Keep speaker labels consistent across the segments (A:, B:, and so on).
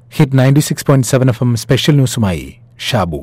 A: hit ninety six point seven F M special ന്യൂസുമായി ഷാബു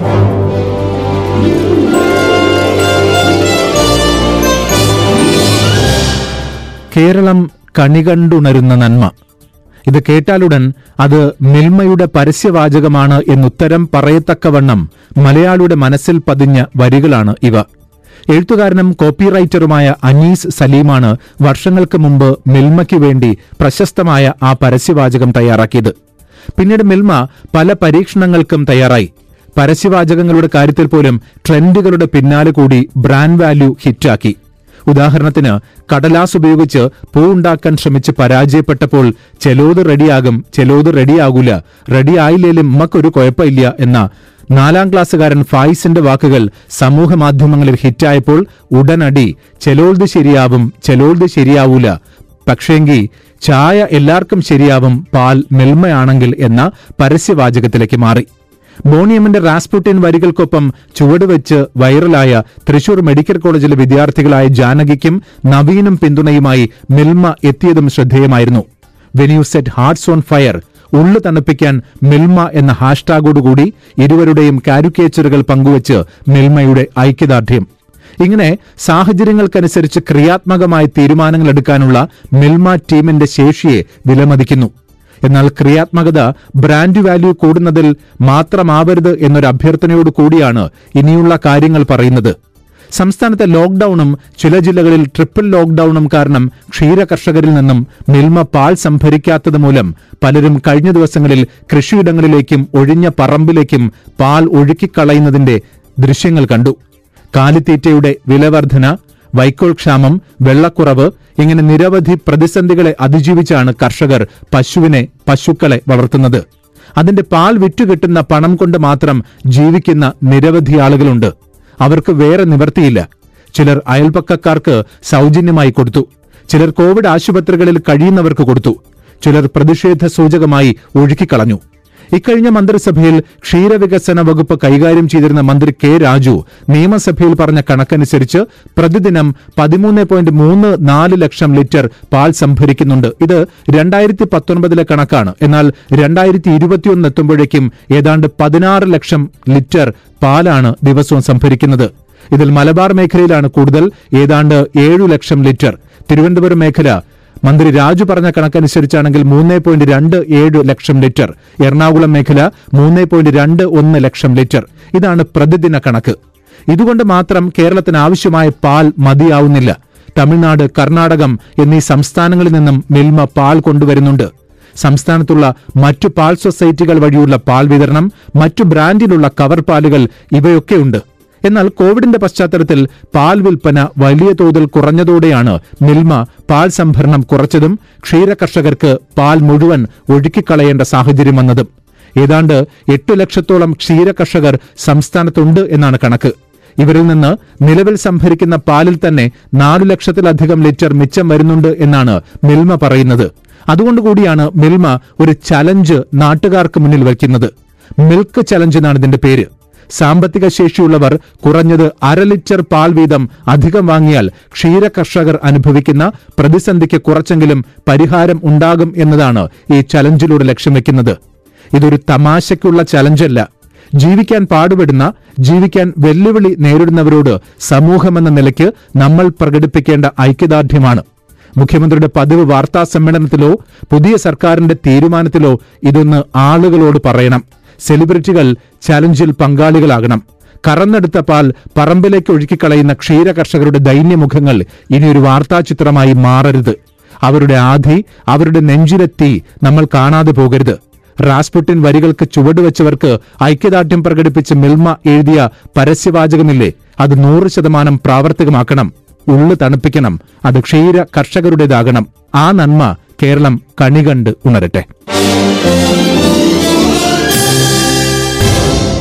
B: കേരളം കണികണ്ടുണരുന്ന നന്മ ഇത് കേട്ടാലുടൻ അത് മിൽമയുടെ പരസ്യവാചകമാണ് എന്നുത്തരം പറയത്തക്കവണ്ണം മലയാളിയുടെ മനസ്സിൽ പതിഞ്ഞ വരികളാണ് ഇവ എഴുത്തുകാരനും കോപ്പിറൈറ്ററുമായ അനീസ് സലീമാണ് വർഷങ്ങൾക്ക് മുമ്പ് മിൽമയ്ക്ക് വേണ്ടി പ്രശസ്തമായ ആ പരസ്യവാചകം തയ്യാറാക്കിയത് പിന്നീട് മിൽമ പല പരീക്ഷണങ്ങൾക്കും തയ്യാറായി പരസ്യവാചകങ്ങളുടെ കാര്യത്തിൽ പോലും ട്രെൻഡുകളുടെ പിന്നാലെ കൂടി ബ്രാൻഡ് വാല്യൂ ഹിറ്റാക്കി ഉദാഹരണത്തിന് കടലാസ് ഉപയോഗിച്ച് പൂ ഉണ്ടാക്കാൻ ശ്രമിച്ച് പരാജയപ്പെട്ടപ്പോൾ ചെലോത് റെഡിയാകും ചെലോത് റെഡിയാകൂല റെഡിയായില്ലേലും ഉമ്മക്കൊരു കുഴപ്പമില്ല എന്ന നാലാം ക്ലാസ്സുകാരൻ ഫായിസിന്റെ വാക്കുകൾ സമൂഹ മാധ്യമങ്ങളിൽ ഹിറ്റായപ്പോൾ ഉടനടി ചെലോൾത് ശരിയാവും ചെലോൾത് ശരിയാവൂല പക്ഷേങ്കി ചായ എല്ലാവർക്കും ശരിയാവും പാൽ മെൽമയാണെങ്കിൽ എന്ന പരസ്യവാചകത്തിലേക്ക് മാറി ബോണിയമ്മിന്റെ റാസ്പുട്ടിൻ വരികൾക്കൊപ്പം ചുവടുവെച്ച് വൈറലായ തൃശൂർ മെഡിക്കൽ കോളേജിലെ വിദ്യാർത്ഥികളായ ജാനകിക്കും നവീനും പിന്തുണയുമായി മിൽമ എത്തിയതും ശ്രദ്ധേയമായിരുന്നു when you set hearts on fire ഉള്ളു തണുപ്പിക്കാൻ മിൽമ എന്ന ഹാഷ്ടാഗോടുകൂടി ഇരുവരുടെയും കാരിക്കേച്ചറുകൾ പങ്കുവച്ച് മിൽമയുടെ ഐക്യദാർഢ്യം ഇങ്ങനെ സാഹചര്യങ്ങൾക്കനുസരിച്ച് ക്രിയാത്മകമായ തീരുമാനങ്ങൾ എടുക്കാനുള്ള മിൽമ ടീമിന്റെ ശേഷിയെ വിലമതിക്കുന്നു എന്നാൽ ക്രിയാത്മകത ബ്രാൻഡ് വാല്യൂ കൂടുന്നതിൽ മാത്രമാവരുത് എന്നൊരു അഭ്യർത്ഥനയോട് കൂടിയാണ് ഇനിയുള്ള കാര്യങ്ങൾ പറയുന്നത് സംസ്ഥാനത്തെ ലോക്ഡൌണും ചില ജില്ലകളിൽ ട്രിപ്പിൾ ലോക്ഡൌണും കാരണം ക്ഷീര കർഷകരിൽ നിന്നും മിൽമ പാൽ സംഭരിക്കാത്തത് മൂലം പലരും കഴിഞ്ഞ ദിവസങ്ങളിൽ കൃഷിയിടങ്ങളിലേക്കും ഒഴിഞ്ഞ പറമ്പിലേക്കും പാൽ ഒഴുക്കിക്കളയുന്നതിന്റെ ദൃശ്യങ്ങൾ കണ്ടു കാലിത്തീറ്റയുടെ വിലവർധന വൈക്കോൽ ക്ഷാമം വെള്ളക്കുറവ് ഇങ്ങനെ നിരവധി പ്രതിസന്ധികളെ അതിജീവിച്ചാണ് കർഷകർ പശുവിനെ പശുക്കളെ വളർത്തുന്നത് അതിന്റെ പാൽ വിറ്റുകിട്ടുന്ന പണം കൊണ്ട് മാത്രം ജീവിക്കുന്ന നിരവധി ആളുകളുണ്ട് അവർക്ക് വേറെ നിവർത്തിയില്ല ചിലർ അയൽപക്കക്കാർക്ക് സൗജന്യമായി കൊടുത്തു ചിലർ കോവിഡ് ആശുപത്രികളിൽ കഴിയുന്നവർക്ക് കൊടുത്തു ചിലർ പ്രതിഷേധ സൂചകമായി ഒഴുക്കിക്കളഞ്ഞു ഇക്കഴിഞ്ഞ മന്ത്രിസഭയിൽ ക്ഷീരവികസന വകുപ്പ് കൈകാര്യം ചെയ്തിരുന്ന മന്ത്രി കെ രാജു നിയമസഭയിൽ പറഞ്ഞ കണക്കനുസരിച്ച് പ്രതിദിനം പതിമൂന്ന് പോയിന്റ് മൂന്ന് നാല് ലക്ഷം ലിറ്റർ പാൽ സംഭരിക്കുന്നുണ്ട് ഇത് രണ്ടായിരത്തി പത്തൊൻപതിലെ കണക്കാണ് എന്നാൽ രണ്ടായിരത്തി ഇരുപത്തിയൊന്ന് എത്തുമ്പോഴേക്കും ഏതാണ്ട് പതിനാറ് ലക്ഷം ലിറ്റർ പാലാണ് ദിവസവും സംഭരിക്കുന്നത് ഇതിൽ മലബാർ മേഖലയിലാണ് കൂടുതൽ ഏതാണ്ട് ഏഴു ലക്ഷം ലിറ്റർ തിരുവനന്തപുരം മേഖല മന്ത്രി രാജു പറഞ്ഞ കണക്കനുസരിച്ചാണെങ്കിൽ മൂന്ന് പോയിന്റ് രണ്ട് ഏഴ് ലക്ഷം ലിറ്റർ എറണാകുളം മേഖല മൂന്ന് പോയിന്റ് രണ്ട് ഒന്ന് ലക്ഷം ലിറ്റർ ഇതാണ് പ്രതിദിന കണക്ക് ഇതുകൊണ്ട് മാത്രം കേരളത്തിന് ആവശ്യമായ പാൽ മതിയാവുന്നില്ല തമിഴ്നാട് കർണാടകം എന്നീ സംസ്ഥാനങ്ങളിൽ നിന്നും മിൽമ പാൽ കൊണ്ടുവരുന്നുണ്ട് സംസ്ഥാനത്തുള്ള മറ്റു പാൽ സൊസൈറ്റികൾ വഴിയുള്ള പാൽ വിതരണം മറ്റു ബ്രാൻഡിലുള്ള കവർ പാലുകൾ ഇവയൊക്കെയുണ്ട് എന്നാൽ കോവിഡിന്റെ പശ്ചാത്തലത്തിൽ പാൽ വിൽപ്പന വലിയ തോതിൽ കുറഞ്ഞതോടെയാണ് മിൽമ പാൽ സംഭരണം കുറച്ചതും ക്ഷീര കർഷകർക്ക് പാൽ മുഴുവൻ ഒഴുക്കിക്കളയേണ്ട സാഹചര്യം വന്നതും ഏതാണ്ട് എട്ടു ലക്ഷത്തോളം ക്ഷീര കർഷകർ സംസ്ഥാനത്തുണ്ട് എന്നാണ് കണക്ക് ഇവരിൽ നിന്ന് നിലവിൽ സംഭരിക്കുന്ന പാലിൽ തന്നെ നാലു ലക്ഷത്തിലധികം ലിറ്റർ മിച്ചം വരുന്നുണ്ട് എന്നാണ് മിൽമ പറയുന്നത് അതുകൊണ്ടുകൂടിയാണ് മിൽമ ഒരു ചലഞ്ച് നാട്ടുകാർക്ക് മുന്നിൽ വയ്ക്കുന്നത് മിൽക്ക് ചലഞ്ച് എന്നാണ് ഇതിന്റെ പേര് സാമ്പത്തിക ശേഷിയുള്ളവർ കുറഞ്ഞത് അര ലിറ്റർ പാൽ വീതം അധികം വാങ്ങിയാൽ ക്ഷീര കർഷകർ അനുഭവിക്കുന്ന പ്രതിസന്ധിക്ക് കുറച്ചെങ്കിലും പരിഹാരം ഉണ്ടാകും എന്നതാണ് ഈ ചലഞ്ചിലൂടെ ലക്ഷ്യം വെക്കുന്നത് ഇതൊരു തമാശയ്ക്കുള്ള ചലഞ്ചല്ല ജീവിക്കാൻ പാടുപെടുന്ന ജീവിക്കാൻ വെല്ലുവിളി നേരിടുന്നവരോട് സമൂഹമെന്ന നിലയ്ക്ക് നമ്മൾ പ്രകടിപ്പിക്കേണ്ട ഐക്യദാർഢ്യമാണ് മുഖ്യമന്ത്രിയുടെ പതിവ് വാർത്താ സമ്മേളനത്തിലോ പുതിയ സർക്കാരിന്റെ തീരുമാനത്തിലോ ഇതൊന്ന് ആളുകളോട് പറയണം സെലിബ്രിറ്റികൾ ചലഞ്ചിൽ പങ്കാളികളാകണം കറന്നെടുത്ത പാൽ പറമ്പിലേക്ക് ഒഴുക്കിക്കളയുന്ന ക്ഷീര കർഷകരുടെ ദൈന്യമുഖങ്ങൾ ഇനിയൊരു വാർത്താചിത്രമായി മാറരുത് അവരുടെ ആധി അവരുടെ നെഞ്ചിലെ തീ നമ്മൾ കാണാതെ പോകരുത് റാസ്പുട്ടിൻ വരികൾക്ക് ചുവടുവെച്ചവർക്ക് ഐക്യദാർഢ്യം പ്രകടിപ്പിച്ച് മിൽമ എഴുതിയ പരസ്യവാചകമില്ലേ അത് നൂറ് ശതമാനം പ്രാവർത്തികമാക്കണം ഉള്ളു തണുപ്പിക്കണം അത് ക്ഷീര കർഷകരുടേതാകണം ആ നന്മ കേരളം കണികണ്ട് ഉണരട്ടെ